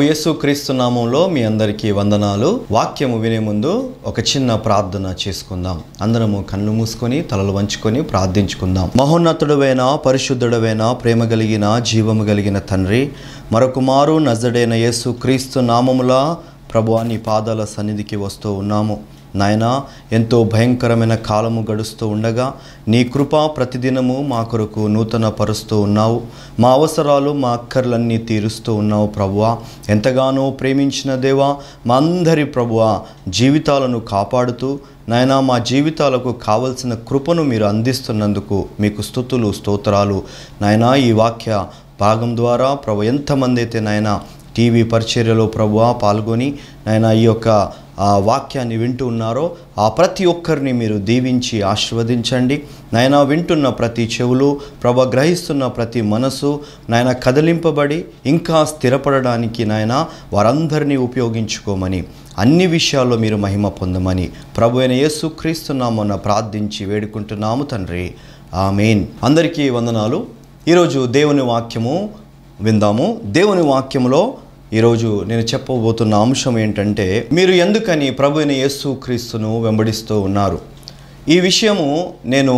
యేసు క్రీస్తు నామంలో మీ అందరికీ వందనాలు వాక్యము వినే ముందు ఒక చిన్న ప్రార్థన చేసుకుందాం అందరము కన్ను మూసుకొని తలలు వంచుకొని ప్రార్థించుకుందాం మహోన్నతుడవైన పరిశుద్ధుడవైన ప్రేమ కలిగిన జీవము కలిగిన తండ్రి మరొకమారు నజడైన యేసు క్రీస్తు నామములా ప్రభువా నీ పాదాల సన్నిధికి వస్తూ ఉన్నాము నాయన ఎంతో భయంకరమైన కాలము గడుస్తూ ఉండగా నీ కృప ప్రతిదినము మా కొరకు నూతన పరుస్తూ ఉన్నావు మా అవసరాలు మా అక్కర్లన్నీ తీరుస్తూ ఉన్నావు ప్రభువా ఎంతగానో ప్రేమించిన దేవా మా అందరి ప్రభువా జీవితాలను కాపాడుతూ నాయన మా జీవితాలకు కావలసిన కృపను మీరు అందిస్తున్నందుకు మీకు స్థుతులు స్తోత్రాలు నాయన ఈ వాక్య భాగం ద్వారా ప్రభు ఎంతమంది అయితే నాయన టీవీ పరిచర్యలో ప్రభువా పాల్గొని నాయన ఈ యొక్క ఆ వాక్యాన్ని వింటూ ఉన్నారో ఆ ప్రతి ఒక్కరిని మీరు దీవించి ఆశీర్వదించండి నాయన వింటున్న ప్రతి చెవులు ప్రభ గ్రహిస్తున్న ప్రతి మనసు నాయన కదిలింపబడి ఇంకా స్థిరపడడానికి నాయన వారందరినీ ఉపయోగించుకోమని అన్ని విషయాల్లో మీరు మహిమ పొందమని ప్రభు అయిన యేసుక్రీస్తున్నామన్న ప్రార్థించి వేడుకుంటున్నాము తండ్రి ఆమెన్ అందరికీ వందనాలు ఈరోజు దేవుని వాక్యము విందాము దేవుని వాక్యములో ఈరోజు నేను చెప్పబోతున్న అంశం ఏంటంటే మీరు ఎందుకని ప్రభు అయిన యేసు క్రీస్తును వెంబడిస్తూ ఉన్నారు ఈ విషయము నేను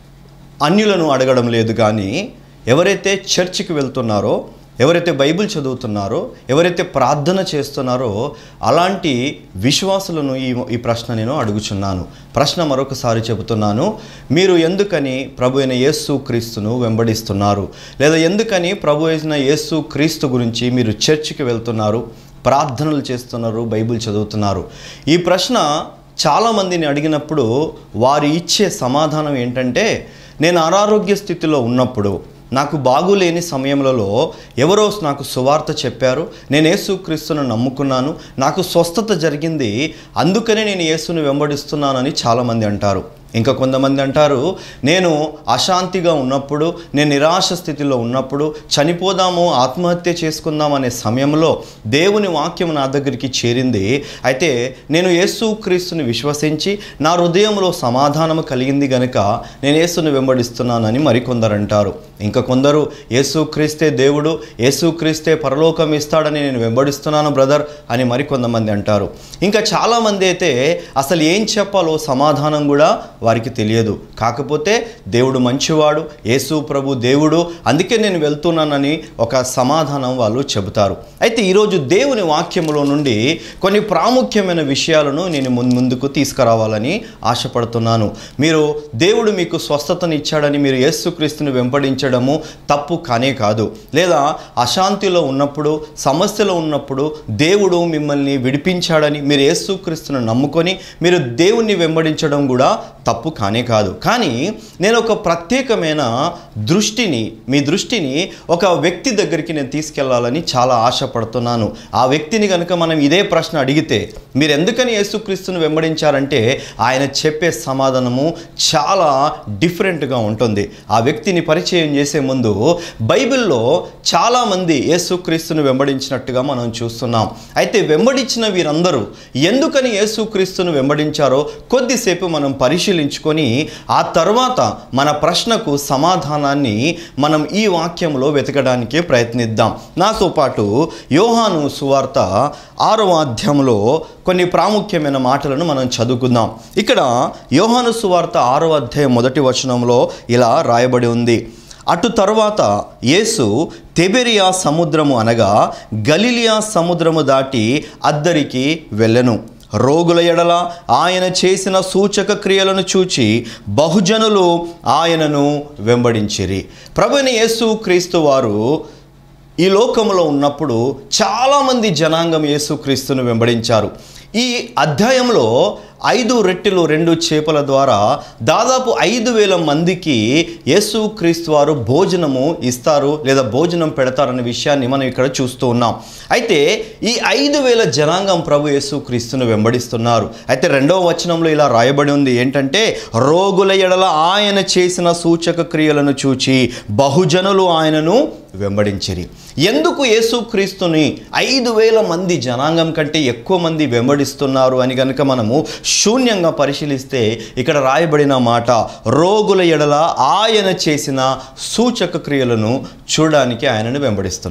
అన్యులను అడగడం లేదు కానీ ఎవరైతే చర్చికి వెళ్తున్నారో ఎవరైతే బైబిల్ చదువుతున్నారో ఎవరైతే ప్రార్థన చేస్తున్నారో అలాంటి విశ్వాసులను ఈ ఈ ప్రశ్న నేను అడుగుచున్నాను ప్రశ్న మరొకసారి చెబుతున్నాను మీరు ఎందుకని ప్రభు అయిన యేసు క్రీస్తును వెంబడిస్తున్నారు లేదా ఎందుకని ప్రభు అయిన యేసు క్రీస్తు గురించి మీరు చర్చికి వెళ్తున్నారు ప్రార్థనలు చేస్తున్నారు బైబిల్ చదువుతున్నారు ఈ ప్రశ్న చాలామందిని అడిగినప్పుడు వారు ఇచ్చే సమాధానం ఏంటంటే నేను అనారోగ్య స్థితిలో ఉన్నప్పుడు నాకు బాగులేని సమయంలో ఎవరో నాకు సువార్త చెప్పారు నేను యేసుక్రీస్తును నమ్ముకున్నాను నాకు స్వస్థత జరిగింది అందుకనే నేను యేసుని వెంబడిస్తున్నానని చాలామంది అంటారు ఇంకా కొంతమంది అంటారు నేను అశాంతిగా ఉన్నప్పుడు నేను నిరాశ స్థితిలో ఉన్నప్పుడు చనిపోదాము ఆత్మహత్య చేసుకుందాం అనే సమయంలో దేవుని వాక్యం నా దగ్గరికి చేరింది అయితే నేను యేసుక్రీస్తుని విశ్వసించి నా హృదయంలో సమాధానము కలిగింది గనుక నేను యేసుని వెంబడిస్తున్నానని మరికొందరు అంటారు ఇంకా కొందరు యేసుక్రీస్తే దేవుడు యేసుక్రీస్తే పరలోకం ఇస్తాడని నేను వెంబడిస్తున్నాను బ్రదర్ అని మరికొంతమంది అంటారు ఇంకా చాలామంది అయితే అసలు ఏం చెప్పాలో సమాధానం కూడా వారికి తెలియదు కాకపోతే దేవుడు మంచివాడు యేసు ప్రభు దేవుడు అందుకే నేను వెళ్తున్నానని ఒక సమాధానం వాళ్ళు చెబుతారు అయితే ఈరోజు దేవుని వాక్యములో నుండి కొన్ని ప్రాముఖ్యమైన విషయాలను నేను ముందు ముందుకు తీసుకురావాలని ఆశపడుతున్నాను మీరు దేవుడు మీకు స్వస్థతని ఇచ్చాడని మీరు యేసుక్రీస్తుని వెంబడించడము తప్పు కానే కాదు లేదా అశాంతిలో ఉన్నప్పుడు సమస్యలో ఉన్నప్పుడు దేవుడు మిమ్మల్ని విడిపించాడని మీరు యేసుక్రీస్తును నమ్ముకొని మీరు దేవుణ్ణి వెంబడించడం కూడా తప్పు కానే కాదు కానీ నేను ఒక ప్రత్యేకమైన దృష్టిని మీ దృష్టిని ఒక వ్యక్తి దగ్గరికి నేను తీసుకెళ్లాలని చాలా ఆశపడుతున్నాను ఆ వ్యక్తిని కనుక మనం ఇదే ప్రశ్న అడిగితే మీరు ఎందుకని యేసుక్రీస్తును వెంబడించారంటే ఆయన చెప్పే సమాధానము చాలా డిఫరెంట్గా ఉంటుంది ఆ వ్యక్తిని పరిచయం చేసే ముందు బైబిల్లో చాలామంది యేసుక్రీస్తును వెంబడించినట్టుగా మనం చూస్తున్నాం అయితే వెంబడించిన వీరందరూ ఎందుకని యేసుక్రీస్తును వెంబడించారో కొద్దిసేపు మనం పరిశీలించుకొని ఆ తర్వాత మన ప్రశ్నకు సమాధానాన్ని మనం ఈ వాక్యంలో వెతకడానికి ప్రయత్నిద్దాం నాతో పాటు యోహాను సువార్త ఆరవ అధ్యాయంలో కొన్ని ప్రాముఖ్యమైన మాటలను మనం చదువుకుందాం ఇక్కడ యోహాను సువార్త ఆరవ అధ్యాయం మొదటి వచనంలో ఇలా రాయబడి ఉంది అటు తర్వాత యేసు తెబెరియా సముద్రము అనగా గలిలియా సముద్రము దాటి అద్దరికి వెళ్ళెను రోగుల ఎడల ఆయన చేసిన సూచక క్రియలను చూచి బహుజనులు ఆయనను వెంబడించిరి ప్రభుని యేసు క్రీస్తు వారు ఈ లోకంలో ఉన్నప్పుడు చాలామంది జనాంగం యేసుక్రీస్తును వెంబడించారు ఈ అధ్యాయంలో ఐదు రెట్టెలు రెండు చేపల ద్వారా దాదాపు ఐదు వేల మందికి యేసుక్రీస్తు వారు భోజనము ఇస్తారు లేదా భోజనం పెడతారనే విషయాన్ని మనం ఇక్కడ చూస్తూ ఉన్నాం అయితే ఈ ఐదు వేల జనాంగం ప్రభు యేసుక్రీస్తును వెంబడిస్తున్నారు అయితే రెండవ వచనంలో ఇలా రాయబడి ఉంది ఏంటంటే రోగుల ఎడల ఆయన చేసిన సూచక క్రియలను చూచి బహుజనులు ఆయనను వెంబడించిరి ఎందుకు యేసుక్రీస్తుని ఐదు వేల మంది జనాంగం కంటే ఎక్కువ మంది వెంబడిస్తున్నారు అని కనుక మనము శూన్యంగా పరిశీలిస్తే ఇక్కడ రాయబడిన మాట రోగుల ఎడల ఆయన చేసిన సూచక క్రియలను చూడడానికి ఆయనను వెంబడిస్తున్నారు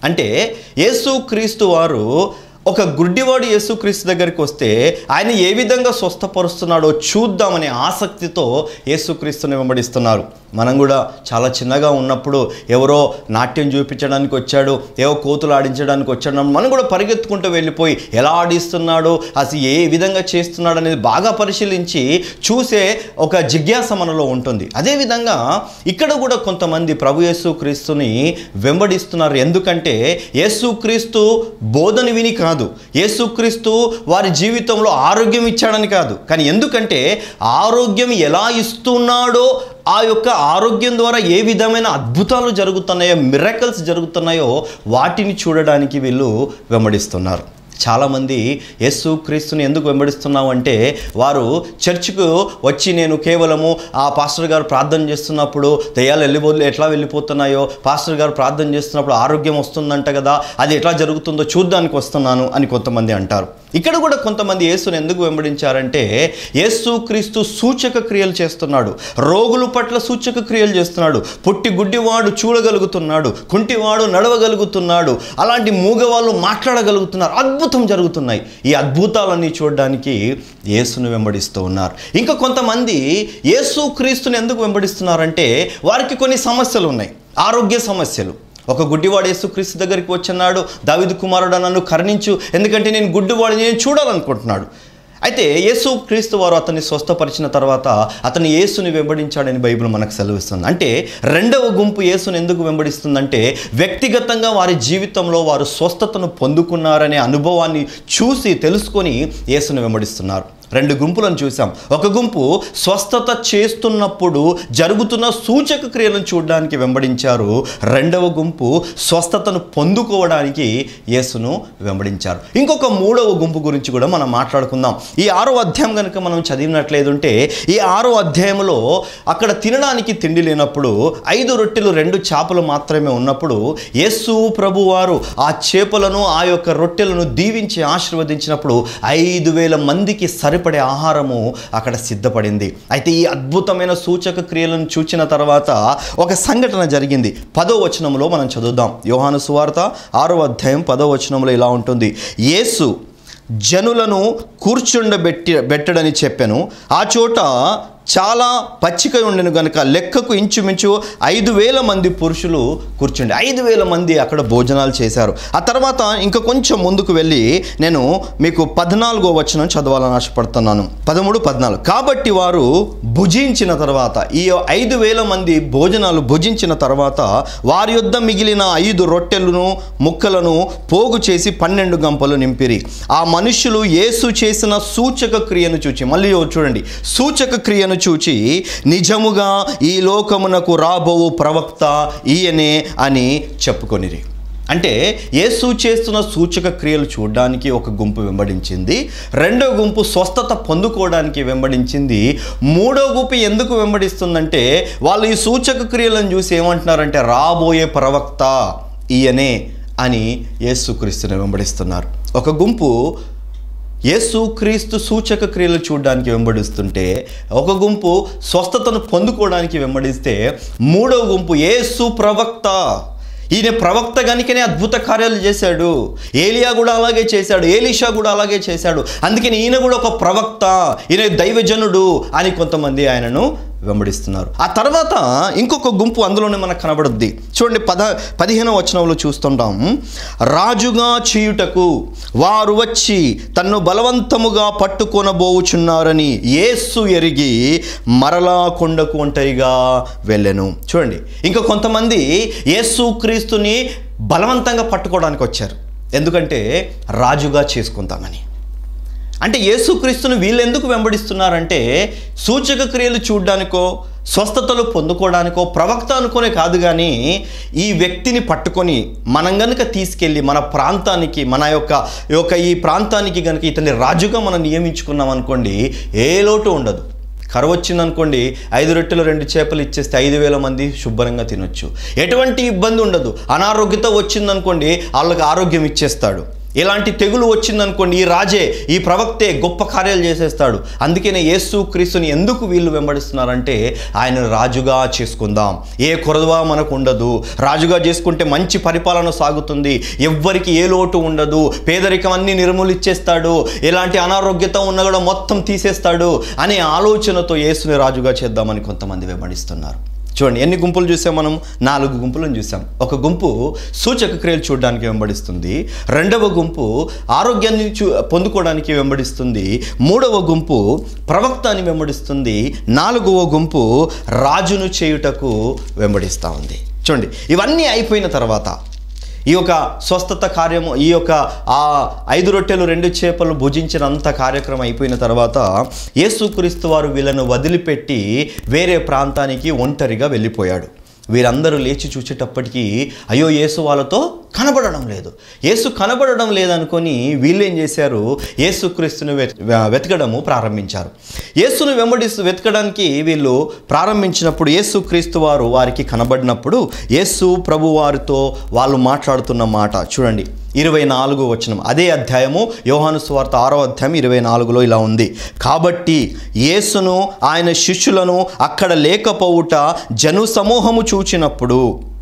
అంటే యేసుక్రీస్తు వారు ఒక గుడ్డివాడు యేసుక్రీస్తు దగ్గరికి వస్తే ఆయన ఏ విధంగా స్వస్థపరుస్తున్నాడో చూద్దామనే ఆసక్తితో యేసుక్రీస్తుని వెంబడిస్తున్నారు మనం కూడా చాలా చిన్నగా ఉన్నప్పుడు ఎవరో నాట్యం చూపించడానికి వచ్చాడు ఏవో కోతులు ఆడించడానికి వచ్చాడు మనం కూడా పరిగెత్తుకుంటూ వెళ్ళిపోయి ఎలా ఆడిస్తున్నాడో అసలు ఏ విధంగా చేస్తున్నాడు అనేది బాగా పరిశీలించి చూసే ఒక జిజ్ఞాస మనలో ఉంటుంది అదేవిధంగా ఇక్కడ కూడా కొంతమంది ప్రభు యేసుక్రీస్తుని వెంబడిస్తున్నారు ఎందుకంటే యేసుక్రీస్తు బోధన విని కాదు యేసుక్రీస్తు వారి జీవితంలో ఆరోగ్యం ఇచ్చాడని కాదు కానీ ఎందుకంటే ఆరోగ్యం ఎలా ఇస్తున్నాడో ఆ యొక్క ఆరోగ్యం ద్వారా ఏ విధమైన అద్భుతాలు జరుగుతున్నాయో మిరకల్స్ జరుగుతున్నాయో వాటిని చూడడానికి వీళ్ళు వెంబడిస్తున్నారు చాలామంది యేసు క్రీస్తుని ఎందుకు వెంబడిస్తున్నావు అంటే వారు చర్చ్కు వచ్చి నేను కేవలము ఆ పాస్టర్ గారు ప్రార్థన చేస్తున్నప్పుడు దయ్యాలు వెళ్ళిపో ఎట్లా వెళ్ళిపోతున్నాయో పాస్టర్ గారు ప్రార్థన చేస్తున్నప్పుడు ఆరోగ్యం వస్తుందంట కదా అది ఎట్లా జరుగుతుందో చూడ్డానికి వస్తున్నాను అని కొంతమంది అంటారు ఇక్కడ కూడా కొంతమంది యేసుని ఎందుకు వెంబడించారంటే యేసు క్రీస్తు సూచక క్రియలు చేస్తున్నాడు రోగుల పట్ల సూచక క్రియలు చేస్తున్నాడు పుట్టి గుడ్డివాడు చూడగలుగుతున్నాడు కుంటివాడు నడవగలుగుతున్నాడు అలాంటి మూగవాళ్ళు మాట్లాడగలుగుతున్నారు అద్భుతం జరుగుతున్నాయి ఈ అద్భుతాలన్నీ చూడడానికి యేసును వెంబడిస్తూ ఉన్నారు ఇంకా కొంతమంది యేసు క్రీస్తుని ఎందుకు వెంబడిస్తున్నారంటే వారికి కొన్ని సమస్యలు ఉన్నాయి ఆరోగ్య సమస్యలు ఒక గుడ్డివాడు యేసుక్రీస్తు దగ్గరికి వచ్చినాడు దావిదు కుమారుడు నన్ను కరుణించు ఎందుకంటే నేను గుడ్డివాడిని నేను చూడాలనుకుంటున్నాడు అయితే యేసు క్రీస్తు వారు అతన్ని స్వస్థపరిచిన తర్వాత అతను యేసుని వెంబడించాడని బైబిల్ మనకు సెలవిస్తుంది అంటే రెండవ గుంపు యేసుని ఎందుకు వెంబడిస్తుందంటే వ్యక్తిగతంగా వారి జీవితంలో వారు స్వస్థతను పొందుకున్నారనే అనుభవాన్ని చూసి తెలుసుకొని యేసుని వెంబడిస్తున్నారు రెండు గుంపులను చూసాం ఒక గుంపు స్వస్థత చేస్తున్నప్పుడు జరుగుతున్న సూచక క్రియలను చూడడానికి వెంబడించారు రెండవ గుంపు స్వస్థతను పొందుకోవడానికి యేసును వెంబడించారు ఇంకొక మూడవ గుంపు గురించి కూడా మనం మాట్లాడుకుందాం ఈ ఆరో అధ్యాయం కనుక మనం చదివినట్లేదుంటే ఈ ఆరో అధ్యాయంలో అక్కడ తినడానికి తిండి లేనప్పుడు ఐదు రొట్టెలు రెండు చేపలు మాత్రమే ఉన్నప్పుడు యేసు ప్రభు వారు ఆ చేపలను ఆ యొక్క రొట్టెలను దీవించి ఆశీర్వదించినప్పుడు ఐదు వేల మందికి సరిపడే ఆహారము అక్కడ సిద్ధపడింది అయితే ఈ అద్భుతమైన సూచక క్రియలను చూచిన తర్వాత ఒక సంఘటన జరిగింది పదో వచనంలో మనం చదువుదాం యోహాను సువార్త ఆరో అధ్యాయం పదో వచనంలో ఇలా ఉంటుంది యేసు జనులను కూర్చుండబెట్టి బెట్టడని చెప్పాను ఆ చోట చాలా పచ్చిక ఉండెను గనుక లెక్కకు ఇంచుమించు ఐదు వేల మంది పురుషులు కూర్చుండి ఐదు వేల మంది అక్కడ భోజనాలు చేశారు ఆ తర్వాత ఇంకా కొంచెం ముందుకు వెళ్ళి నేను మీకు పద్నాలుగో వచనం చదవాలని ఆశపడుతున్నాను పదమూడు పద్నాలుగు కాబట్టి వారు భుజించిన తర్వాత ఈ ఐదు వేల మంది భోజనాలు భుజించిన తర్వాత వారి యొద్ద మిగిలిన ఐదు రొట్టెలను ముక్కలను పోగు చేసి పన్నెండు గంపలు నింపిరి ఆ మనుషులు యేసు చేసిన సూచక క్రియను చూచి మళ్ళీ చూడండి సూచక క్రియను చూచి నిజముగా ఈ లోకమునకు రాబోవు ప్రవక్త ఈయనే అని చెప్పుకొనిరి అంటే యేసు చేస్తున్న సూచక క్రియలు చూడడానికి ఒక గుంపు వెంబడించింది రెండో గుంపు స్వస్థత పొందుకోవడానికి వెంబడించింది మూడో గుంపు ఎందుకు వెంబడిస్తుందంటే వాళ్ళు ఈ సూచక క్రియలను చూసి ఏమంటున్నారంటే రాబోయే ప్రవక్త ఈయనే అని యేసుక్రీస్తుని వెంబడిస్తున్నారు ఒక గుంపు యేసు క్రీస్తు సూచక క్రియలు చూడడానికి వెంబడిస్తుంటే ఒక గుంపు స్వస్థతను పొందుకోవడానికి వెంబడిస్తే మూడో గుంపు యేసు ప్రవక్త ఈయన ప్రవక్త గనికనే అద్భుత కార్యాలు చేశాడు ఏలియా కూడా అలాగే చేశాడు ఏలిషా కూడా అలాగే చేశాడు అందుకని ఈయన కూడా ఒక ప్రవక్త ఈయన దైవజనుడు అని కొంతమంది ఆయనను వెంబడిస్తున్నారు ఆ తర్వాత ఇంకొక గుంపు అందులోనే మనకు కనబడుద్ది చూడండి పద పదిహేనవ వచనంలో చూస్తుంటాం రాజుగా చేయుటకు వారు వచ్చి తన్ను బలవంతముగా పట్టుకొనబోచున్నారని యేసు ఎరిగి మరలా కొండకు ఒంటరిగా వెళ్ళెను చూడండి ఇంకా కొంతమంది యేసు క్రీస్తుని బలవంతంగా పట్టుకోవడానికి వచ్చారు ఎందుకంటే రాజుగా చేసుకుంటామని అంటే యేసుక్రీస్తును వీళ్ళు ఎందుకు వెంబడిస్తున్నారంటే సూచక క్రియలు చూడడానికో స్వస్థతలు పొందుకోవడానికో ప్రవక్త అనుకునే కాదు కానీ ఈ వ్యక్తిని పట్టుకొని మనం గనుక తీసుకెళ్ళి మన ప్రాంతానికి మన యొక్క యొక్క ఈ ప్రాంతానికి కనుక ఇతన్ని రాజుగా మనం నియమించుకున్నాం అనుకోండి ఏ లోటు ఉండదు కరువు వచ్చిందనుకోండి ఐదు రొట్టెలు రెండు చేపలు ఇచ్చేస్తే ఐదు వేల మంది శుభ్రంగా తినొచ్చు ఎటువంటి ఇబ్బంది ఉండదు అనారోగ్యత వచ్చిందనుకోండి వాళ్ళకి ఆరోగ్యం ఇచ్చేస్తాడు ఇలాంటి తెగులు వచ్చిందనుకోండి ఈ రాజే ఈ ప్రవక్తే గొప్ప కార్యాలు చేసేస్తాడు అందుకనే యేసు క్రీస్తుని ఎందుకు వీళ్ళు వెంబడిస్తున్నారంటే ఆయన రాజుగా చేసుకుందాం ఏ కొరదవా మనకు ఉండదు రాజుగా చేసుకుంటే మంచి పరిపాలన సాగుతుంది ఎవ్వరికి ఏ లోటు ఉండదు పేదరికం అన్ని నిర్మూలిచ్చేస్తాడు ఎలాంటి అనారోగ్యత ఉన్నా కూడా మొత్తం తీసేస్తాడు అనే ఆలోచనతో యేసుని రాజుగా చేద్దామని కొంతమంది వెంబడిస్తున్నారు చూడండి ఎన్ని గుంపులు చూసాం మనం నాలుగు గుంపులను చూసాం ఒక గుంపు సూచక క్రియలు చూడడానికి వెంబడిస్తుంది రెండవ గుంపు ఆరోగ్యాన్ని చూ పొందుకోవడానికి వెంబడిస్తుంది మూడవ గుంపు ప్రవక్త అని వెంబడిస్తుంది నాలుగవ గుంపు రాజును చేయుటకు వెంబడిస్తూ ఉంది చూడండి ఇవన్నీ అయిపోయిన తర్వాత ఈ యొక్క స్వస్థత కార్యము ఈ యొక్క ఆ ఐదు రొట్టెలు రెండు చేపలు భుజించినంత కార్యక్రమం అయిపోయిన తర్వాత యేసుక్రీస్తు వారు వీళ్ళను వదిలిపెట్టి వేరే ప్రాంతానికి ఒంటరిగా వెళ్ళిపోయాడు వీరందరూ లేచి చూసేటప్పటికీ అయ్యో యేసు వాళ్ళతో కనబడడం లేదు యేసు కనబడడం లేదనుకొని వీళ్ళు ఏం చేశారు యేసుక్రీస్తుని వెత్ వెతకడము ప్రారంభించారు యేసును వెంబడిస్తూ వెతకడానికి వీళ్ళు ప్రారంభించినప్పుడు యేసుక్రీస్తు వారు వారికి కనబడినప్పుడు యేసు ప్రభు వారితో వాళ్ళు మాట్లాడుతున్న మాట చూడండి ఇరవై నాలుగు వచనం అదే అధ్యాయము యోహాను స్వార్త ఆరో అధ్యాయం ఇరవై నాలుగులో ఇలా ఉంది కాబట్టి యేసును ఆయన శిష్యులను అక్కడ లేకపోవుట జను సమూహము చూచినప్పుడు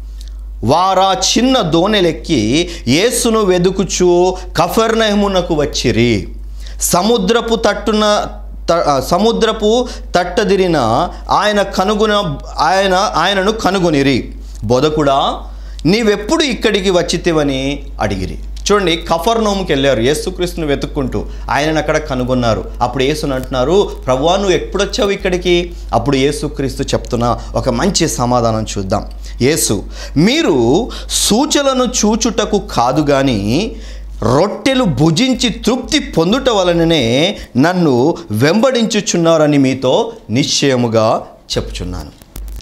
వారా చిన్న దోణెలెక్కి యేసును వెదుకుచు కఫర్నహమునకు వచ్చిరి సముద్రపు తట్టున త- ఆ, సముద్రపు తట్టదిరిన ఆయన కనుగొన ఆయన ఆయనను కనుగొనిరి బోధకుడా నీవెప్పుడు ఇక్కడికి వచ్చితివని అడిగిరి చూడండి కఫర్నోముకి వెళ్ళారు యేసుక్రీస్తుని వెతుక్కుంటూ ఆయనను అక్కడ కనుగొన్నారు అప్పుడు యేసుని అంటున్నారు ప్రభువా నువ్వు ఎప్పుడు వచ్చావు ఇక్కడికి అప్పుడు యేసుక్రీస్తు చెప్తున్న ఒక మంచి సమాధానం చూద్దాం యేసు మీరు సూచలను చూచుటకు కాదు కానీ రొట్టెలు భుజించి తృప్తి పొందుట వలననే నన్ను వెంబడించుచున్నారని మీతో నిశ్చయముగా చెప్పుచున్నాను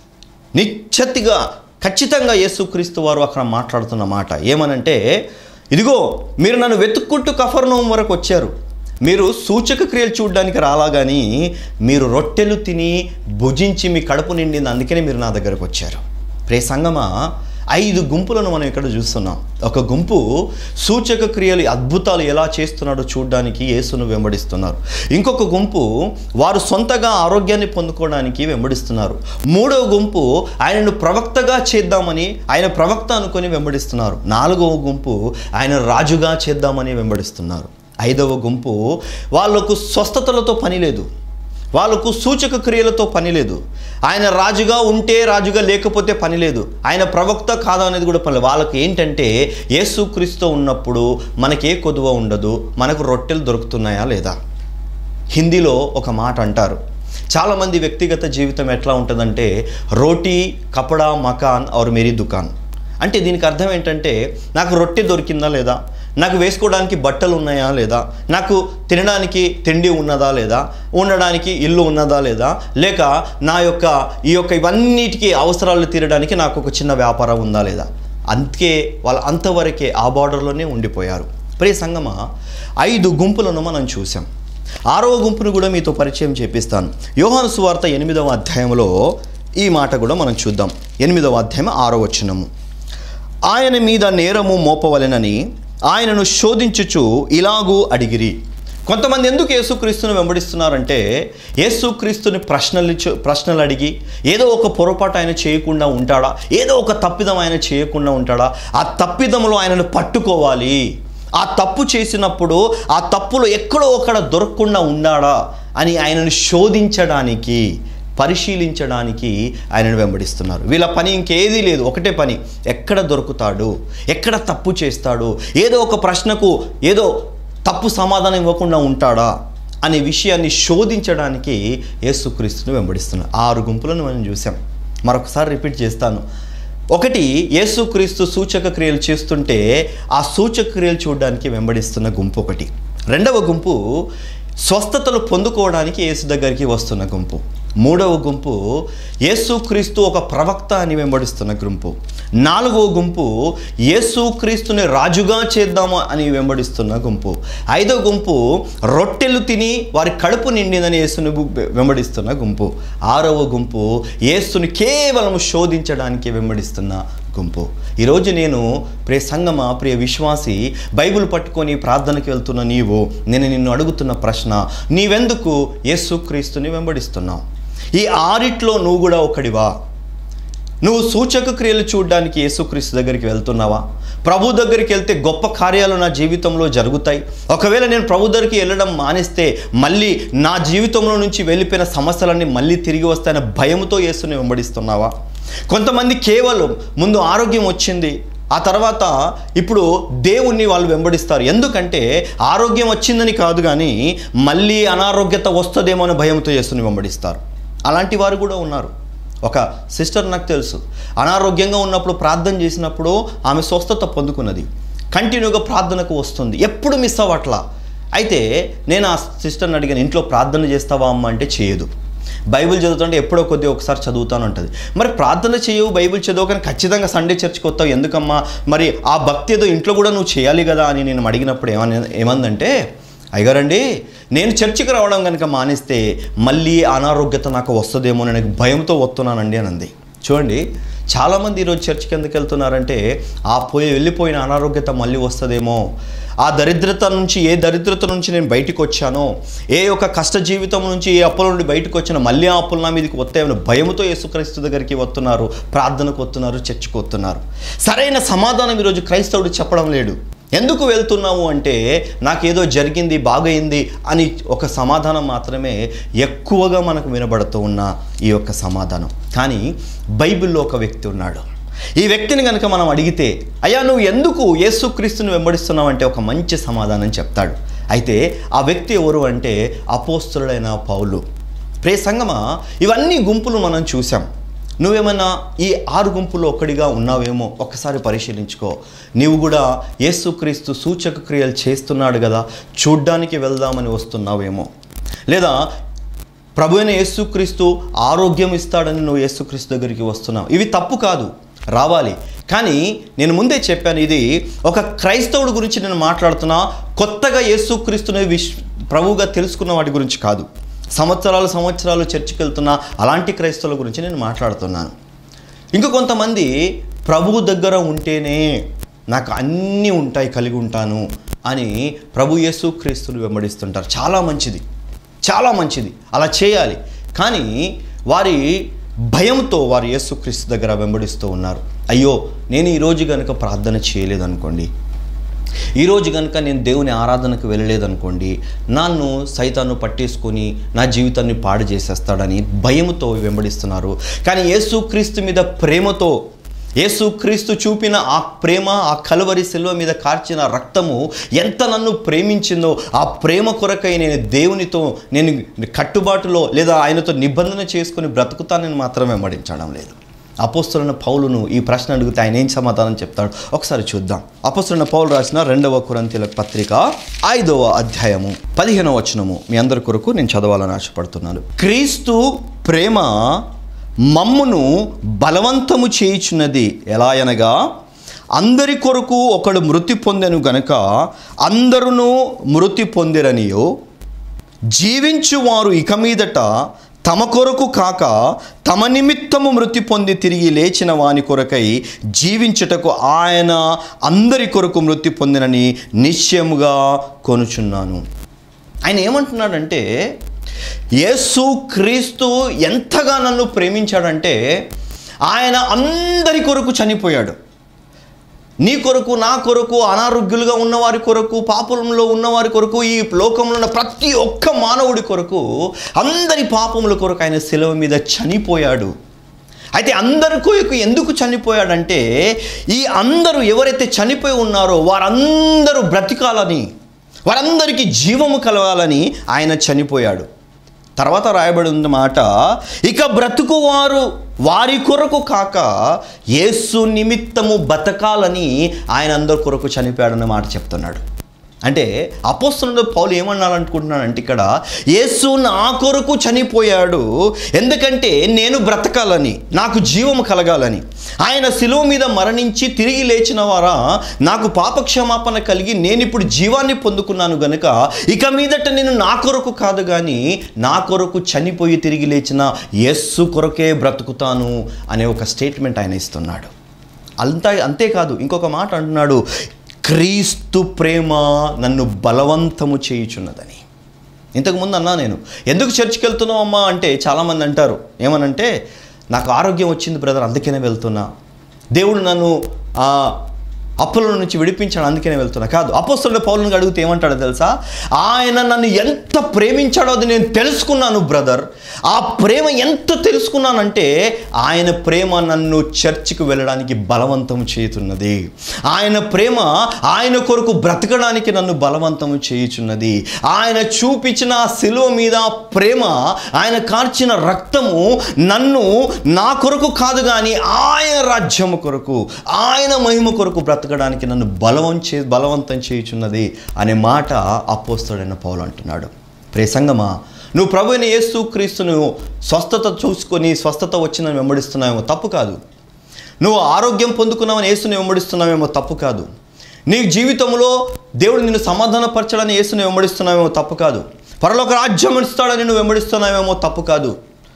నిశ్చతిగా ఖచ్చితంగా యేసుక్రీస్తు వారు అక్కడ మాట్లాడుతున్న మాట ఏమనంటే ఇదిగో మీరు నన్ను వెతుక్కుంటూ కఫర్నోం వరకు వచ్చారు మీరు సూచక క్రియలు చూడడానికి రాలా కానీ మీరు రొట్టెలు తిని భుజించి మీ కడుపు నిండింది అందుకనే మీరు నా దగ్గరకు వచ్చారు ప్రే సంగమా ఐదు గుంపులను మనం ఇక్కడ చూస్తున్నాం ఒక గుంపు సూచక క్రియలు అద్భుతాలు ఎలా చేస్తున్నాడో చూడడానికి యేసును వెంబడిస్తున్నారు ఇంకొక గుంపు వారు సొంతగా ఆరోగ్యాన్ని పొందుకోవడానికి వెంబడిస్తున్నారు మూడవ గుంపు ఆయనను ప్రవక్తగా చేద్దామని ఆయన ప్రవక్త అనుకొని వెంబడిస్తున్నారు నాలుగవ గుంపు ఆయన రాజుగా చేద్దామని వెంబడిస్తున్నారు ఐదవ గుంపు వాళ్ళకు స్వస్థతలతో పని లేదు వాళ్ళకు సూచక క్రియలతో పని లేదు ఆయన రాజుగా ఉంటే రాజుగా లేకపోతే పని లేదు ఆయన ప్రవక్త కాదా అనేది కూడా పని లేదు వాళ్ళకి ఏంటంటే యేసుక్రీస్తు ఉన్నప్పుడు మనకే కొదువ ఉండదు మనకు రొట్టెలు దొరుకుతున్నాయా లేదా హిందీలో ఒక మాట అంటారు చాలామంది వ్యక్తిగత జీవితం ఎట్లా ఉంటుందంటే రోటీ కపడా మకాన్ और మేరీ దుకాన్ అంటే దీనికి అర్థం ఏంటంటే నాకు రొట్టె దొరికిందా లేదా నాకు వేసుకోవడానికి బట్టలు ఉన్నాయా లేదా నాకు తినడానికి తిండి ఉన్నదా లేదా ఉండడానికి ఇల్లు ఉన్నదా లేదా లేక నా యొక్క ఈ యొక్క ఇవన్నిటికీ అవసరాలు తీరడానికి నాకు ఒక చిన్న వ్యాపారం ఉందా లేదా అందుకే వాళ్ళు అంతవరకే ఆ బార్డర్లోనే ఉండిపోయారు ప్రియ సంగమ ఐదు గుంపులను మనం చూసాం ఆరవ గుంపును కూడా మీతో పరిచయం చేపిస్తాను యోహాను సువార్త ఎనిమిదవ అధ్యాయంలో ఈ మాట కూడా మనం చూద్దాం ఎనిమిదవ అధ్యాయం ఆరో వచనము ఆయన మీద నేరము మోపవలెనని ఆయనను శోధించుచు ఇలాగూ అడిగిరి కొంతమంది ఎందుకు యేసుక్రీస్తుని వెంబడిస్తున్నారంటే యేసుక్రీస్తుని ప్రశ్నలు చు- ప్రశ్నలు అడిగి ఏదో ఒక పొరపాటు ఆయన చేయకుండా ఉంటాడా ఏదో ఒక తప్పిదం ఆయన చేయకుండా ఉంటాడా ఆ తప్పిదంలో ఆయనను పట్టుకోవాలి ఆ తప్పు చేసినప్పుడు ఆ తప్పులో ఎక్కడో ఒకడ దొరకకుండా ఉన్నాడా అని ఆయనను శోధించడానికి పరిశీలించడానికి ఆయనను వెంబడిస్తున్నారు వీళ్ళ పని ఇంకేదీ లేదు ఒకటే పని ఎక్కడ దొరుకుతాడు ఎక్కడ తప్పు చేస్తాడు ఏదో ఒక ప్రశ్నకు ఏదో తప్పు సమాధానం ఇవ్వకుండా ఉంటాడా అనే విషయాన్ని శోధించడానికి యేసుక్రీస్తుని వెంబడిస్తున్నారు ఆరు గుంపులను మనం చూసాం మరొకసారి రిపీట్ చేస్తాను ఒకటి యేసుక్రీస్తు సూచక క్రియలు చేస్తుంటే ఆ సూచక క్రియలు చూడడానికి వెంబడిస్తున్న గుంపు ఒకటి రెండవ గుంపు స్వస్థతలు పొందుకోవడానికి యేసు దగ్గరికి వస్తున్న గుంపు మూడవ గుంపు యేసుక్రీస్తు ఒక ప్రవక్త అని వెంబడిస్తున్న గుంపు నాలుగవ గుంపు యేసుక్రీస్తుని రాజుగా చేద్దాము అని వెంబడిస్తున్న గుంపు ఐదవ గుంపు రొట్టెలు తిని వారి కడుపు నిండిందని యేసుని గు- వెంబడిస్తున్న గుంపు ఆరవ గుంపు యేసుని కేవలం శోధించడానికి వెంబడిస్తున్న గుంపు ఈరోజు నేను ప్రియ సంగమ ప్రియ విశ్వాసి బైబిల్ పట్టుకొని ప్రార్థనకి వెళ్తున్న నీవు నేను నిన్ను అడుగుతున్న ప్రశ్న నీవెందుకు యేసుక్రీస్తుని వెంబడిస్తున్నావు ఈ ఆరిట్లో నువ్వు కూడా ఒకడివా నువ్వు సూచక క్రియలు చూడడానికి యేసుక్రీస్తు దగ్గరికి వెళ్తున్నావా ప్రభు దగ్గరికి వెళ్తే గొప్ప కార్యాలు నా జీవితంలో జరుగుతాయి ఒకవేళ నేను ప్రభు దగ్గరికి వెళ్ళడం మానేస్తే మళ్ళీ నా జీవితంలో నుంచి వెళ్ళిపోయిన సమస్యలన్నీ మళ్ళీ తిరిగి వస్తాయన్న భయంతో యేసుని వెంబడిస్తున్నావా కొంతమంది కేవలం ముందు ఆరోగ్యం వచ్చింది ఆ తర్వాత ఇప్పుడు దేవుణ్ణి వాళ్ళు వెంబడిస్తారు ఎందుకంటే ఆరోగ్యం వచ్చిందని కాదు కానీ మళ్ళీ అనారోగ్యత వస్తుందేమో అనే భయంతో యేసుని వెంబడిస్తారు అలాంటి వారు కూడా ఉన్నారు ఒక సిస్టర్ నాకు తెలుసు అనారోగ్యంగా ఉన్నప్పుడు ప్రార్థన చేసినప్పుడు ఆమె స్వస్థత పొందుకున్నది కంటిన్యూగా ప్రార్థనకు వస్తుంది ఎప్పుడు మిస్ అవ్వట్లా అయితే నేను ఆ సిస్టర్ని అడిగాను ఇంట్లో ప్రార్థన చేస్తావా అమ్మ అంటే చేయదు బైబిల్ చదువుతుంటే ఎప్పుడో కొద్దిగా ఒకసారి చదువుతాను ఉంటుంది మరి ప్రార్థన చేయవు బైబిల్ చదువు కానీ ఖచ్చితంగా సండే చర్చ్కి వస్తావు ఎందుకమ్మా మరి ఆ భక్తి ఏదో ఇంట్లో కూడా నువ్వు చేయాలి కదా అని నేను అడిగినప్పుడు ఏమని ఏమందంటే అయ్యగారండి నేను చర్చికి రావడం కనుక మానేస్తే మళ్ళీ అనారోగ్యత నాకు వస్తుందేమో అని నాకు భయంతో వస్తున్నానండి అని అంది చూడండి చాలామంది ఈరోజు చర్చికి ఎందుకు వెళ్తున్నారంటే ఆ పోయి వెళ్ళిపోయిన అనారోగ్యత మళ్ళీ వస్తుందేమో ఆ దరిద్రత నుంచి ఏ దరిద్రత నుంచి నేను బయటికి వచ్చానో ఏ యొక్క కష్ట జీవితం నుంచి ఏ అప్పుల నుండి బయటకు వచ్చానో మళ్ళీ ఆ అప్పులు నా మీదకి వస్తాయని భయంతో యేసుక్రీస్తు దగ్గరికి వస్తున్నారు ప్రార్థనకు వస్తున్నారు చర్చికి వస్తున్నారు సరైన సమాధానం ఈరోజు క్రైస్తవుడు చెప్పడం లేడు ఎందుకు వెళ్తున్నాము అంటే నాకేదో జరిగింది బాగైంది అని ఒక సమాధానం మాత్రమే ఎక్కువగా మనకు వినబడుతూ ఉన్న ఈ యొక్క సమాధానం కానీ బైబిల్లో ఒక వ్యక్తి ఉన్నాడు ఈ వ్యక్తిని కనుక మనం అడిగితే అయ్యా నువ్వు ఎందుకు యేసుక్రీస్తుని వెంబడిస్తున్నావు అంటే ఒక మంచి సమాధానం చెప్తాడు అయితే ఆ వ్యక్తి ఎవరు అంటే అపోస్తుడైన పౌలు ప్రే సంగమా ఇవన్నీ గుంపులు మనం చూసాం నువ్వేమన్నా ఈ ఆరు గుంపులో ఒక్కడిగా ఉన్నావేమో ఒక్కసారి పరిశీలించుకో నీవు కూడా యేసుక్రీస్తు సూచక క్రియలు చేస్తున్నాడు కదా చూడ్డానికి వెళ్దామని వస్తున్నావేమో లేదా ప్రభు అయిన యేసుక్రీస్తు ఆరోగ్యం ఇస్తాడని నువ్వు యేసుక్రీస్తు దగ్గరికి వస్తున్నావు ఇవి తప్పు కాదు రావాలి కానీ నేను ముందే చెప్పాను ఇది ఒక క్రైస్తవుడి గురించి నేను మాట్లాడుతున్నా కొత్తగా యేసుక్రీస్తుని విశ్ ప్రభువుగా తెలుసుకున్న వాటి గురించి కాదు సంవత్సరాలు సంవత్సరాలు చర్చికి వెళ్తున్న అలాంటి క్రైస్తవుల గురించి నేను మాట్లాడుతున్నాను ఇంకా కొంతమంది ప్రభువు దగ్గర ఉంటేనే నాకు అన్నీ ఉంటాయి కలిగి ఉంటాను అని ప్రభు యేసు క్రీస్తుని వెంబడిస్తుంటారు చాలా మంచిది చాలా మంచిది అలా చేయాలి కానీ వారి భయంతో వారు యేసుక్రీస్తు దగ్గర వెంబడిస్తూ ఉన్నారు అయ్యో నేను ఈరోజు కనుక ప్రార్థన చేయలేదనుకోండి ఈరోజు కనుక నేను దేవుని ఆరాధనకు వెళ్ళలేదనుకోండి నన్ను సైతాన్ని పట్టేసుకొని నా జీవితాన్ని పాడు చేసేస్తాడని భయంతో వెంబడిస్తున్నారు కానీ యేసుక్రీస్తు మీద ప్రేమతో యేసుక్రీస్తు చూపిన ఆ ప్రేమ ఆ కలువరి శిల్వ మీద కార్చిన రక్తము ఎంత నన్ను ప్రేమించిందో ఆ ప్రేమ కొరకై నేను దేవునితో నేను కట్టుబాటులో లేదా ఆయనతో నిబంధన చేసుకొని బ్రతుకుతానని మాత్రమే వెంబడించడం లేదు అపోస్తులైన పౌలును ఈ ప్రశ్న అడిగితే ఆయన ఏం సమాధానం చెప్తాడు ఒకసారి చూద్దాం అపోస్తులైన పౌలు రాసిన రెండవ కురంతిల పత్రిక ఐదవ అధ్యాయము పదిహేనవ వచనము మీ అందరి కొరకు నేను చదవాలని ఆశపడుతున్నాను క్రీస్తు ప్రేమ మమ్మును బలవంతము చేయుచున్నది ఎలా అనగా అందరి కొరకు ఒకడు మృతి పొందెను గనుక అందరును మృతి పొందిరనియో జీవించువారు ఇక మీదట తమ కొరకు కాక తమ నిమిత్తము మృతి పొంది తిరిగి లేచిన వాని కొరకై జీవించుటకు ఆయన అందరి కొరకు మృతి పొందినని నిశ్చయముగా కొనుచున్నాను ఆయన ఏమంటున్నాడంటే యేసు క్రీస్తు ఎంతగా నన్ను ప్రేమించాడంటే ఆయన అందరి కొరకు చనిపోయాడు నీ కొరకు నా కొరకు అనారోగ్యులుగా ఉన్నవారి కొరకు పాపంలో ఉన్నవారి కొరకు ఈ లోకంలో ఉన్న ప్రతి ఒక్క మానవుడి కొరకు అందరి పాపముల కొరకు ఆయన శిలువ మీద చనిపోయాడు అయితే అందరి కొరకు ఎందుకు చనిపోయాడంటే ఈ అందరూ ఎవరైతే చనిపోయి ఉన్నారో వారందరూ బ్రతికాలని వారందరికీ జీవము కలగాలని ఆయన చనిపోయాడు తర్వాత రాయబడి ఉన్న మాట ఇక బ్రతుకువారు వారి కొరకు కాక యేసు నిమిత్తము బతకాలని ఆయన అందరి కొరకు చనిపోయాడన్న మాట చెప్తున్నాడు అంటే అపోస్తుల పౌలు ఏమన్నాలనుకుంటున్నానంటే ఇక్కడ యేసు నా కొరకు చనిపోయాడు ఎందుకంటే నేను బ్రతకాలని నాకు జీవము కలగాలని ఆయన శిలువ మీద మరణించి తిరిగి లేచిన వారా నాకు పాపక్షమాపణ కలిగి నేను ఇప్పుడు జీవాన్ని పొందుకున్నాను గనుక ఇక మీదట నేను నా కొరకు కాదు కానీ నా కొరకు చనిపోయి తిరిగి లేచిన యస్సు కొరకే బ్రతుకుతాను అనే ఒక స్టేట్మెంట్ ఆయన ఇస్తున్నాడు అంతా అంతేకాదు ఇంకొక మాట అంటున్నాడు క్రీస్తు ప్రేమ నన్ను బలవంతము చేయుచున్నదని ఇంతకుముందు అన్నా నేను ఎందుకు చర్చికి వెళ్తున్నావు అమ్మా అంటే చాలామంది అంటారు ఏమనంటే నాకు ఆరోగ్యం వచ్చింది బ్రదర్ అందుకనే వెళ్తున్నా దేవుడు నన్ను ఆ అప్పుల నుంచి విడిపించాడు అందుకనే వెళ్తున్నా కాదు అపోస్తుల పౌరులను అడిగితే ఏమంటాడో తెలుసా ఆయన నన్ను ఎంత ప్రేమించాడో అది నేను తెలుసుకున్నాను బ్రదర్ ఆ ప్రేమ ఎంత తెలుసుకున్నానంటే ఆయన ప్రేమ నన్ను చర్చికి వెళ్ళడానికి బలవంతం చేయుతున్నది ఆయన ప్రేమ ఆయన కొరకు బ్రతకడానికి నన్ను బలవంతం చేయుచున్నది ఆయన చూపించిన ఆ శిలువ మీద ప్రేమ ఆయన కార్చిన రక్తము నన్ను నా కొరకు కాదు కానీ ఆయన రాజ్యము కొరకు ఆయన మహిమ కొరకు బ్రతకడానికి నన్ను బలవం చే బలవంతం చేయుచున్నది అనే మాట అపోస్తుడైన పౌలు అంటున్నాడు ప్రే సంగమా నువ్వు ప్రభు అయిన యేసు క్రీస్తును స్వస్థత చూసుకొని స్వస్థత వచ్చిందని వెంబడిస్తున్నావేమో తప్పు కాదు నువ్వు ఆరోగ్యం పొందుకున్నావని యేసుని వెంబడిస్తున్నావేమో తప్పు కాదు నీ జీవితంలో దేవుడు నిన్ను సమాధానపరచడానికి యేసుని వెంబడిస్తున్నావేమో తప్పు కాదు పరలోక రాజ్యం ఇస్తాడని నువ్వు వెంబడిస్తున్నావేమో తప్పు కాదు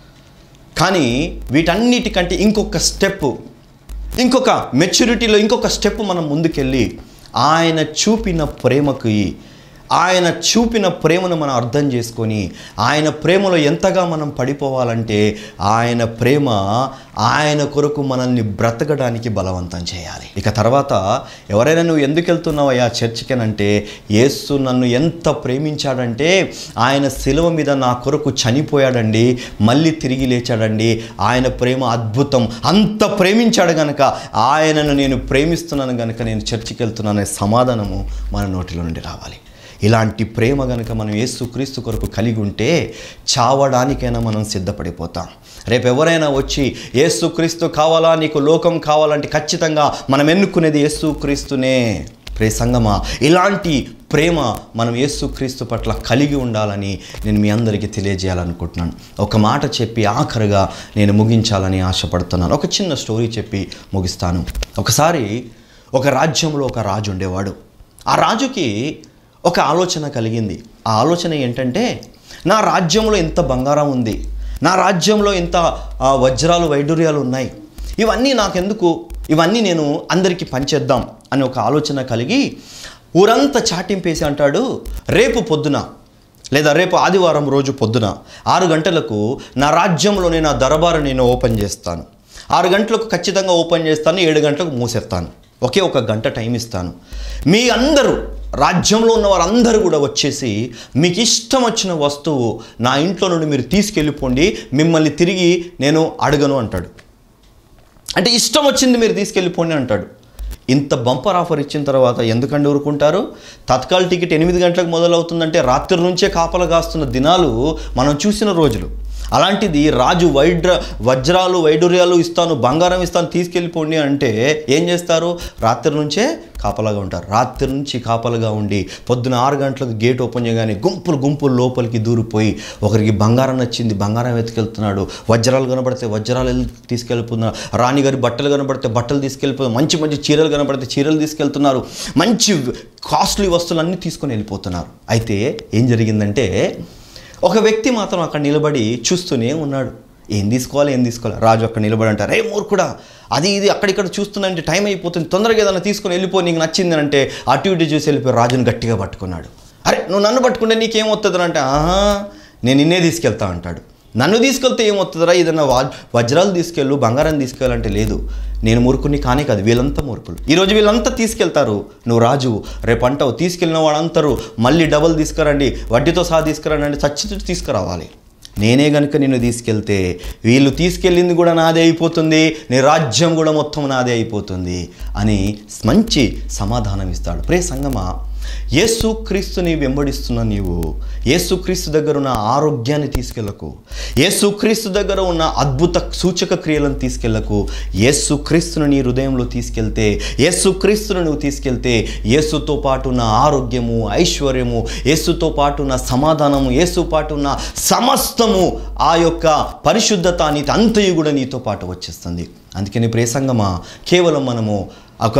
కానీ వీటన్నిటికంటే ఇంకొక స్టెప్ ఇంకొక మెచ్యూరిటీలో ఇంకొక స్టెప్ మనం ముందుకెళ్ళి ఆయన చూపిన ప్రేమకి ఆయన చూపిన ప్రేమను మనం అర్థం చేసుకొని ఆయన ప్రేమలో ఎంతగా మనం పడిపోవాలంటే ఆయన ప్రేమ ఆయన కొరకు మనల్ని బ్రతకడానికి బలవంతం చేయాలి ఇక తర్వాత ఎవరైనా నువ్వు ఎందుకు వెళ్తున్నావయ్యా చర్చికనంటే యేసు నన్ను ఎంత ప్రేమించాడంటే ఆయన శిలువ మీద నా కొరకు చనిపోయాడండి మళ్ళీ తిరిగి లేచాడండి ఆయన ప్రేమ అద్భుతం అంత ప్రేమించాడు గనక ఆయనను నేను ప్రేమిస్తున్నాను గనక నేను చర్చికి వెళ్తున్నాననే సమాధానము మన నోటిలో నుండి రావాలి ఇలాంటి ప్రేమ గనుక మనం యేసుక్రీస్తు కొరకు కలిగి ఉంటే చావడానికైనా మనం సిద్ధపడిపోతాం రేపు ఎవరైనా వచ్చి యేసుక్రీస్తు కావాలా నీకు లోకం కావాలంటే ఖచ్చితంగా మనం ఎన్నుకునేది యేసుక్రీస్తునే ప్రే సంగమా ఇలాంటి ప్రేమ మనం యేసుక్రీస్తు పట్ల కలిగి ఉండాలని నేను మీ అందరికీ తెలియజేయాలనుకుంటున్నాను ఒక మాట చెప్పి ఆఖరుగా నేను ముగించాలని ఆశపడుతున్నాను ఒక చిన్న స్టోరీ చెప్పి ముగిస్తాను ఒకసారి ఒక రాజ్యంలో ఒక రాజు ఉండేవాడు ఆ రాజుకి ఒక ఆలోచన కలిగింది ఆ ఆలోచన ఏంటంటే నా రాజ్యంలో ఇంత బంగారం ఉంది నా రాజ్యంలో ఇంత ఆ, వజ్రాలు వైడూర్యాలు ఉన్నాయి ఇవన్నీ నాకెందుకు ఇవన్నీ నేను అందరికీ పంచేద్దాం అని ఒక ఆలోచన కలిగి ఊరంతా చాటింపేసి అంటాడు రేపు పొద్దున లేదా రేపు ఆదివారం రోజు పొద్దున ఆరు గంటలకు నా రాజ్యంలోనే నా దర్బారు నేను ఓపెన్ చేస్తాను ఆరు గంటలకు ఖచ్చితంగా ఓపెన్ చేస్తాను ఏడు గంటలకు మూసేస్తాను ఒకే ఒక గంట టైం ఇస్తాను మీ అందరూ రాజ్యంలో ఉన్న వారందరూ కూడా వచ్చేసి మీకు ఇష్టం వచ్చిన వస్తువు నా ఇంట్లో నుండి మీరు తీసుకెళ్ళిపోండి మిమ్మల్ని తిరిగి నేను అడగను అంటాడు అంటే ఇష్టం వచ్చింది మీరు తీసుకెళ్ళిపోండి అంటాడు ఇంత బంపర్ ఆఫర్ ఇచ్చిన తర్వాత ఎందుకండి ఊరుకుంటారు తత్కాల్ టికెట్ ఎనిమిది గంటలకు మొదలవుతుందంటే రాత్రి నుంచే కాపలా కాస్తున్న దినాలు మనం చూసిన రోజులు అలాంటిది రాజు వైడ్ర వజ్రాలు వైడూర్యాలు ఇస్తాను బంగారం ఇస్తాను తీసుకెళ్ళిపోండి అంటే ఏం చేస్తారు రాత్రి నుంచే కాపలాగా ఉంటారు రాత్రి నుంచి కాపలాగా ఉండి పొద్దున ఆరు గంటలకు గేట్ ఓపెన్ చేయగానే గుంపులు గుంపులు లోపలికి దూరిపోయి ఒకరికి బంగారం నచ్చింది బంగారం ఎత్తుకెళ్తున్నాడు వజ్రాలు కనబడితే వజ్రాలు వెళ్ళి తీసుకెళ్ళిపోతున్నారు రాణిగారి బట్టలు కనబడితే బట్టలు తీసుకెళ్ళిపోతున్నారు మంచి మంచి చీరలు కనబడితే చీరలు తీసుకెళ్తున్నారు మంచి కాస్ట్లీ వస్తువులన్నీ తీసుకొని వెళ్ళిపోతున్నారు అయితే ఏం జరిగిందంటే ఒక వ్యక్తి మాత్రం అక్కడ నిలబడి చూస్తూనే ఉన్నాడు ఏం తీసుకోవాలి ఏం తీసుకోవాలి రాజు అక్కడ నిలబడి అంటారు రే మూర్ఖుడా అది ఇది అక్కడిక్కడ చూస్తుందంటే టైం అయిపోతుంది తొందరగా ఏదైనా తీసుకొని వెళ్ళిపో నీకు నచ్చింది అంటే అటు ఇటు చూసి వెళ్ళిపోయి రాజుని గట్టిగా పట్టుకున్నాడు అరే నువ్వు నన్ను పట్టుకుంటే నీకేం వస్తుంది అంటే ఆహా నేను నిన్నే తీసుకెళ్తా అంటాడు నన్ను తీసుకెళ్తే ఏమవుతుందిరా ఏదన్నా వా వజ్రాలు తీసుకెళ్ళు బంగారం తీసుకెళ్ళాలంటే లేదు నేను మూర్ఖుని కానే కాదు వీళ్ళంతా మూర్ఖులు ఈరోజు వీళ్ళంతా తీసుకెళ్తారు నువ్వు రాజు రేపు అంటావు తీసుకెళ్ళిన వాళ్ళందరూ మళ్ళీ డబల్ తీసుకురండి వడ్డీతో సహా తీసుకురండి అంటే చచ్చి తీసుకురావాలి నేనే గనుక నిన్ను తీసుకెళ్తే వీళ్ళు తీసుకెళ్ళింది కూడా నాదే అయిపోతుంది నీ రాజ్యం కూడా మొత్తం నాదే అయిపోతుంది అని మంచి సమాధానం ఇస్తాడు ప్రే సంగమా యేసుక్రీస్తుని వెంబడిస్తున్న నీవు యేసుక్రీస్తు దగ్గర ఉన్న ఆరోగ్యాన్ని తీసుకెళ్ళకు యేసుక్రీస్తు దగ్గర ఉన్న అద్భుత సూచక క్రియలను తీసుకెళ్ళకు యేసుక్రీస్తును నీ హృదయంలో తీసుకెళ్తే యేసుక్రీస్తును నువ్వు తీసుకెళ్తే యేసుతో పాటు ఉన్న ఆరోగ్యము ఐశ్వర్యము యేసుతో పాటు ఉన్న సమాధానము యేసు పాటు ఉన్న సమస్తము ఆ యొక్క పరిశుద్ధత నీతి అంతయు కూడా నీతో పాటు వచ్చేస్తుంది అందుకని ప్రేసంగమా కేవలం మనము ఒక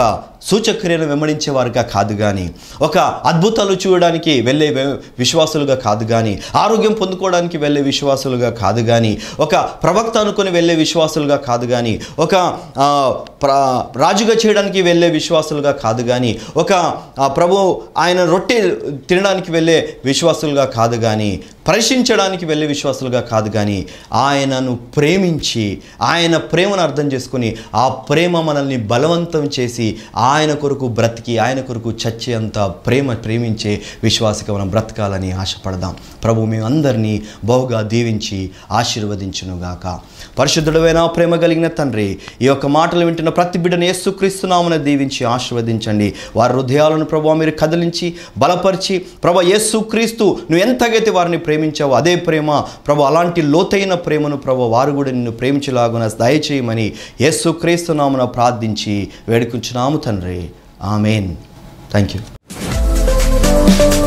సూచక్రియను వెంబడించేవారుగా కాదు కానీ ఒక అద్భుతాలు చూడడానికి వెళ్ళే వె- విశ్వాసులుగా కాదు కానీ ఆరోగ్యం పొందుకోవడానికి వెళ్ళే విశ్వాసులుగా కాదు కానీ ఒక ప్రవక్త అనుకుని వెళ్ళే విశ్వాసులుగా కాదు కానీ ఒక ఆ, ప్ర- రాజుగా చేయడానికి వెళ్ళే విశ్వాసులుగా కాదు కానీ ఒక ఆ, ప్రభు ఆయన రొట్టె తినడానికి వెళ్ళే విశ్వాసులుగా కాదు కానీ పరీక్షించడానికి వెళ్ళే విశ్వాసులుగా కాదు కానీ ఆయనను ప్రేమించి ఆయన ప్రేమను అర్థం చేసుకుని ఆ ప్రేమ మనల్ని బలవంతం చేసి ఆయన కొరకు బ్రతికి ఆయన కొరకు చచ్చేంత ప్రేమ ప్రేమించే విశ్వాసగా మనం బ్రతకాలని ఆశపడదాం ప్రభు మేమందరినీ బహుగా దీవించి ఆశీర్వదించునుగాక పరిశుద్ధుడైన ప్రేమ కలిగిన తండ్రి ఈ యొక్క మాటలు వింటున్న ప్రతి బిడ్డను యేసుక్రీస్తునామని దీవించి ఆశీర్వదించండి వారి హృదయాలను ప్రభు మీరు కదిలించి బలపరిచి ప్రభు యేసుక్రీస్తు నువ్వు ఎంతగైతే వారిని ప్రేమించావో అదే ప్రేమ ప్రభు అలాంటి లోతైన ప్రేమను ప్రభు వారు కూడా నిన్ను ప్రేమించలాగున దయచేయమని యేసుక్రీస్తు నామున ప్రార్థించి వేడుకుంటున్నాము తండ్రి ఆమెన్ థ్యాంక్ యూ